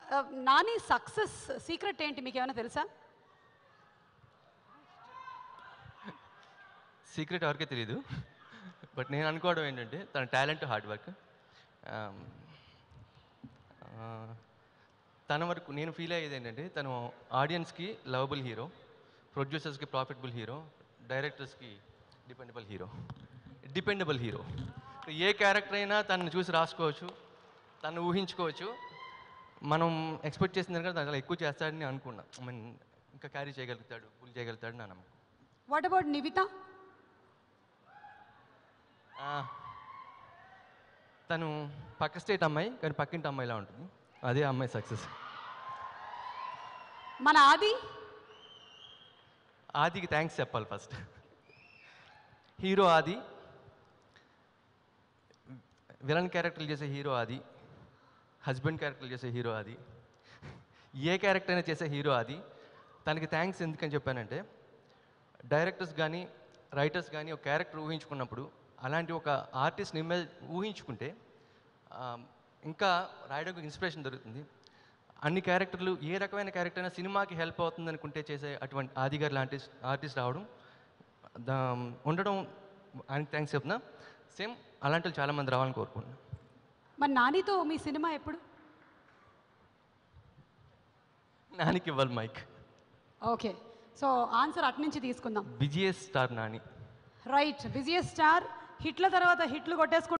Nani success secret ఏంటి మీకు ఏమైనా తెలుసా సీక్రెట్ ఎవరికే తెలియదు బట్ నేను అనుకోవడం ఏంటంటే తన టాలెంట్ హార్డ్ వర్క్ తన వరకు నేను ఫీల్ అయ్యేది ఏంటంటే తను ఆడియన్స్కి లవబుల్ హీరో ప్రొడ్యూసర్స్కి ప్రాఫిటబుల్ హీరో డైరెక్టర్స్కి డిపెండబుల్ హీరో డిపెండబుల్ హీరో ఏ క్యారెక్టర్ అయినా తనను చూసి రాసుకోవచ్చు తను ఊహించుకోవచ్చు మనం ఎక్స్పెక్ట్ చేసిన దానికంటే తను చాలా ఎక్కువ చేస్తాడని అనుకున్నా ఐ మీన్ ఇంకా క్యారీ చేయగలుగుతాడు పుల్ చేయగలుగుతాడు నా నమ్మకం వాట్ అబౌట్ నివిత ఆ, తను పక్క స్టేట్ అమ్మాయి కానీ పక్కింటి అమ్మాయిలా ఉంటుంది అదే అమ్మాయి సక్సెస్ మన ఆది ఆదికి థ్యాంక్స్ చెప్పాలి ఫస్ట్ హీరో ఆది విలన్ క్యారెక్టర్లు చేసే హీరో ఆది హస్బెండ్ క్యారెక్టర్లు చేసే హీరో ఆది ఏ క్యారెక్టర్ అయినా చేసే హీరో ఆది తనకి థ్యాంక్స్ ఎందుకని చెప్పానంటే డైరెక్టర్స్ కానీ రైటర్స్ కానీ ఒక క్యారెక్టర్ ఊహించుకున్నప్పుడు అలాంటి ఒక ఆర్టిస్ట్ని ఇమేజ్ ఊహించుకుంటే ఆ, ఇంకా రాయడానికి ఇన్స్పిరేషన్ దొరుకుతుంది అన్ని క్యారెక్టర్లు ఏ రకమైన క్యారెక్టర్ అయినా సినిమాకి హెల్ప్ అవుతుంది అనుకుంటే చేసే అటువంటి ఆదిగారు లాంటి ఆర్టిస్ట్ రావడం దా ఉండడం ఆయనకి థ్యాంక్స్ చెప్తున్నా సేమ్ అలాంటి వాళ్ళు చాలామంది రావాలని కోరుకుంటున్నాను మరి నానితో మీ సినిమా ఎప్పుడు నానికి ఇవ్వాలి మైక్ ఓకే సో ఆన్సర్ అటు నుంచి తీసుకుందాం busiest star Nani right busiest star హిట్ల తర్వాత హిట్లు కొట్టేసుకుంటూ